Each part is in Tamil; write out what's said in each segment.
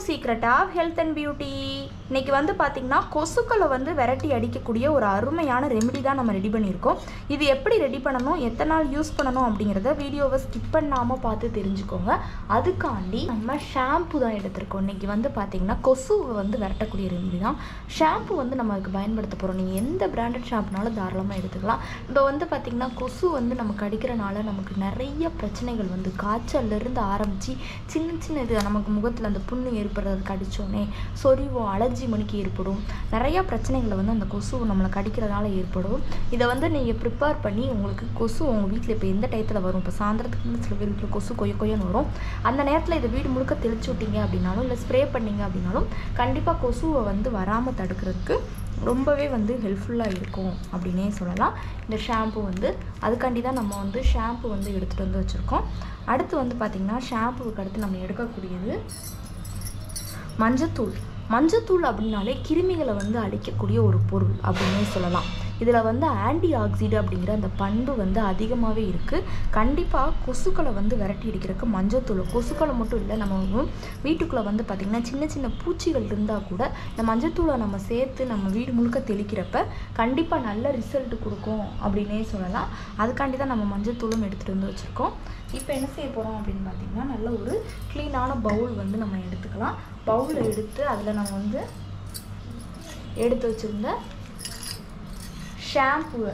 secret of health and beauty இன்னைக்கு வந்து பார்த்திங்கன்னா கொசுக்களை வந்து விரட்டி அடிக்கக்கூடிய ஒரு அருமையான ரெமெடி தான் நம்ம ரெடி பண்ணியிருக்கோம் இது எப்படி ரெடி பண்ணணும் எத்தனை நாள் யூஸ் பண்ணணும் அப்படிங்கிறத வீடியோவை ஸ்கிப் பண்ணாமல் பார்த்து தெரிஞ்சுக்கோங்க அதுக்காண்டி நம்ம ஷாம்பு தான் எடுத்திருக்கோம் இன்னைக்கு வந்து பார்த்திங்கன்னா கொசுவை வந்து விரட்டக்கூடிய ரெமெடி தான் ஷாம்பு வந்து நம்ம அதுக்கு பயன்படுத்த போகிறோம் நீங்கள் எந்த பிராண்டட் ஷாம்புனாலும் தாராளமாக எடுத்துக்கலாம் இப்போ வந்து பார்த்திங்கன்னா கொசு வந்து நமக்கு அடிக்கிறனால நமக்கு நிறைய பிரச்சனைகள் வந்து காய்ச்சல்லேருந்து ஆரம்பித்து சின்ன சின்ன இது நமக்கு முகத்தில் அந்த புண்ணு ஏற்படுறது கடிச்சோடனே சொறிவோம் அலர்ஜி மணிக்கு ஏற்படும் நிறையா பிரச்சனைகளை வந்து அந்த கொசு நம்மளை கடிக்கிறதுனால ஏற்படும் இதை வந்து நீங்கள் ப்ரிப்பேர் பண்ணி உங்களுக்கு கொசு உங்கள் வீட்டில் இப்போ எந்த டயத்தில் வரும் இப்போ சாயந்தரத்துக்கு முன்னாடி சில பேர் வீட்டில் கொசு கொய்ய கொய்யன்னு வரும் அந்த நேரத்தில் இதை வீடு முழுக்க தெளிச்சு விட்டீங்க அப்படின்னாலும் இல்லை ஸ்ப்ரே பண்ணீங்க அப்படின்னாலும் கண்டிப்பாக கொசுவை வந்து வராமல் தடுக்கிறதுக்கு ரொம்பவே வந்து ஹெல்ப்ஃபுல்லாக இருக்கும் அப்படின்னே சொல்லலாம் இந்த ஷாம்பு வந்து அதுக்காண்டி தான் நம்ம வந்து ஷாம்பு வந்து எடுத்துகிட்டு வந்து வச்சுருக்கோம் அடுத்து வந்து பார்த்திங்கன்னா ஷாம்புவுக்கு அடுத்து நம்ம எடுக்கக்கூடியது மஞ்சத்தூள் மஞ்சத்தூள் அப்படின்னாலே கிருமிகளை வந்து அழிக்கக்கூடிய ஒரு பொருள் அப்படின்னே சொல்லலாம் இதில் வந்து ஆன்டி ஆக்சிடு அப்படிங்கிற அந்த பண்பு வந்து அதிகமாகவே இருக்குது கண்டிப்பாக கொசுக்களை வந்து விரட்டி அடிக்கிறதுக்கு மஞ்சத்தூள் கொசுக்களை மட்டும் இல்லை நம்ம வீட்டுக்குள்ளே வந்து பார்த்திங்கன்னா சின்ன சின்ன பூச்சிகள் இருந்தால் கூட இந்த மஞ்சத்தூளை நம்ம சேர்த்து நம்ம வீடு முழுக்க தெளிக்கிறப்ப கண்டிப்பாக நல்ல ரிசல்ட் கொடுக்கும் அப்படின்னே சொல்லலாம் அதுக்காண்டி தான் நம்ம மஞ்சத்தூளும் எடுத்துகிட்டு வந்து வச்சுருக்கோம் இப்போ என்ன செய்ய போகிறோம் அப்படின்னு பார்த்தீங்கன்னா நல்ல ஒரு க்ளீனான பவுல் வந்து நம்ம எடுத்துக்கலாம் பவுல் எடுத்து அதில் நம்ம வந்து எடுத்து வச்சுருந்த ஷாம்புவை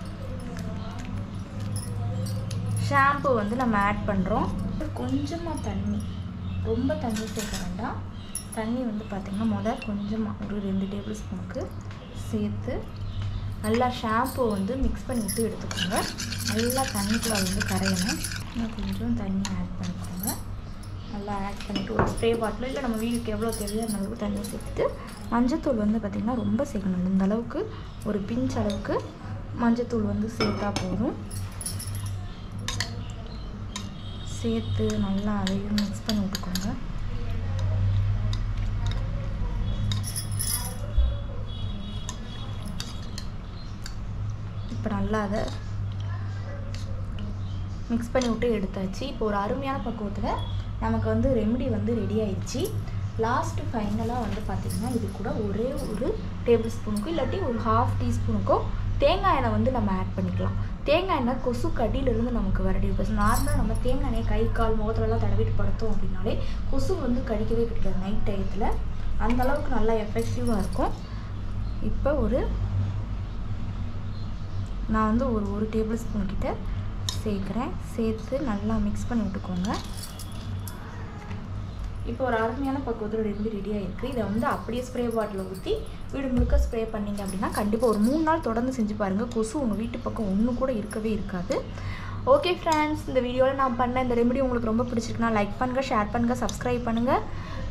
ஷாம்பு வந்து நம்ம ஆட் பண்ணுறோம் கொஞ்சமாக தண்ணி ரொம்ப தண்ணி சேர்க்க வேண்டாம் தண்ணி வந்து பார்த்திங்கன்னா முதல் கொஞ்சமாக ஒரு ரெண்டு டேபிள் ஸ்பூனுக்கு சேர்த்து நல்லா ஷாம்பு வந்து மிக்ஸ் பண்ணி விட்டு எடுத்துக்கோங்க நல்லா தண்ணிக்குள்ளே வந்து கரையணும் இன்னும் கொஞ்சம் தண்ணி ஆட் பண்ணிக்கோங்க நல்லா ஆட் பண்ணிவிட்டு ஒரு ஸ்ப்ரே பாட்டில் இல்லை நம்ம வீட்டுக்கு எவ்வளோ தேவையோ அந்த அளவுக்கு தண்ணி சேர்த்துட்டு மஞ்சத்தூள் வந்து பார்த்திங்கன்னா ரொம்ப சேர்க்கணும் இந்த அளவுக்கு ஒரு பிஞ்ச் அளவுக்கு மஞ்சத்தூள் வந்து சேர்த்தா போதும் சேர்த்து நல்லா அதையும் மிக்ஸ் பண்ணி விட்டுக்கோங்க இப்போ நல்லா அதை மிக்ஸ் பண்ணி விட்டு எடுத்தாச்சு இப்போ ஒரு அருமையான பக்குவத்தில் நமக்கு வந்து ரெமெடி வந்து ரெடி ஆயிடுச்சு லாஸ்ட்டு ஃபைனலாக வந்து பார்த்திங்கன்னா இது கூட ஒரே ஒரு டேபிள் ஸ்பூனுக்கும் இல்லாட்டி ஒரு ஹாஃப் டீஸ்பூனுக்கோ தேங்காய் எண்ணெய் வந்து நம்ம ஆட் பண்ணிக்கலாம் தேங்காய் எண்ணெய் கொசு கடியிலேருந்து நமக்கு வரடி இப்போ நார்மலாக நம்ம தேங்காய் எண்ணெய் கை கால் முகத்துலலாம் தடவிட்டு படுத்தோம் அப்படின்னாலே கொசு வந்து கடிக்கவே கிடைக்காது நைட் டயத்தில் அந்த அளவுக்கு நல்லா எஃபெக்டிவாக இருக்கும் இப்போ ஒரு நான் வந்து ஒரு ஒரு டேபிள் ஸ்பூன் கிட்ட சேர்க்குறேன் சேர்த்து நல்லா மிக்ஸ் பண்ணி விட்டுக்கோங்க இப்போ ஒரு அருமையான பக்குவத்தில் ரெண்டு ரெடியாக இருக்குது இதை வந்து அப்படியே ஸ்ப்ரே பாட்டில் ஊற்றி வீடு முழுக்க ஸ்ப்ரே பண்ணிங்க அப்படின்னா கண்டிப்பாக ஒரு மூணு நாள் தொடர்ந்து செஞ்சு பாருங்கள் கொசு உங்கள் வீட்டு பக்கம் ஒன்று கூட இருக்கவே இருக்காது ஓகே ஃப்ரெண்ட்ஸ் இந்த வீடியோவில் நான் பண்ண இந்த ரெமெடி உங்களுக்கு ரொம்ப பிடிச்சிருக்குன்னா லைக் பண்ணுங்கள் ஷேர் பண்ணுங்கள் சப்ஸ்கிரைப் பண்ணுங்கள்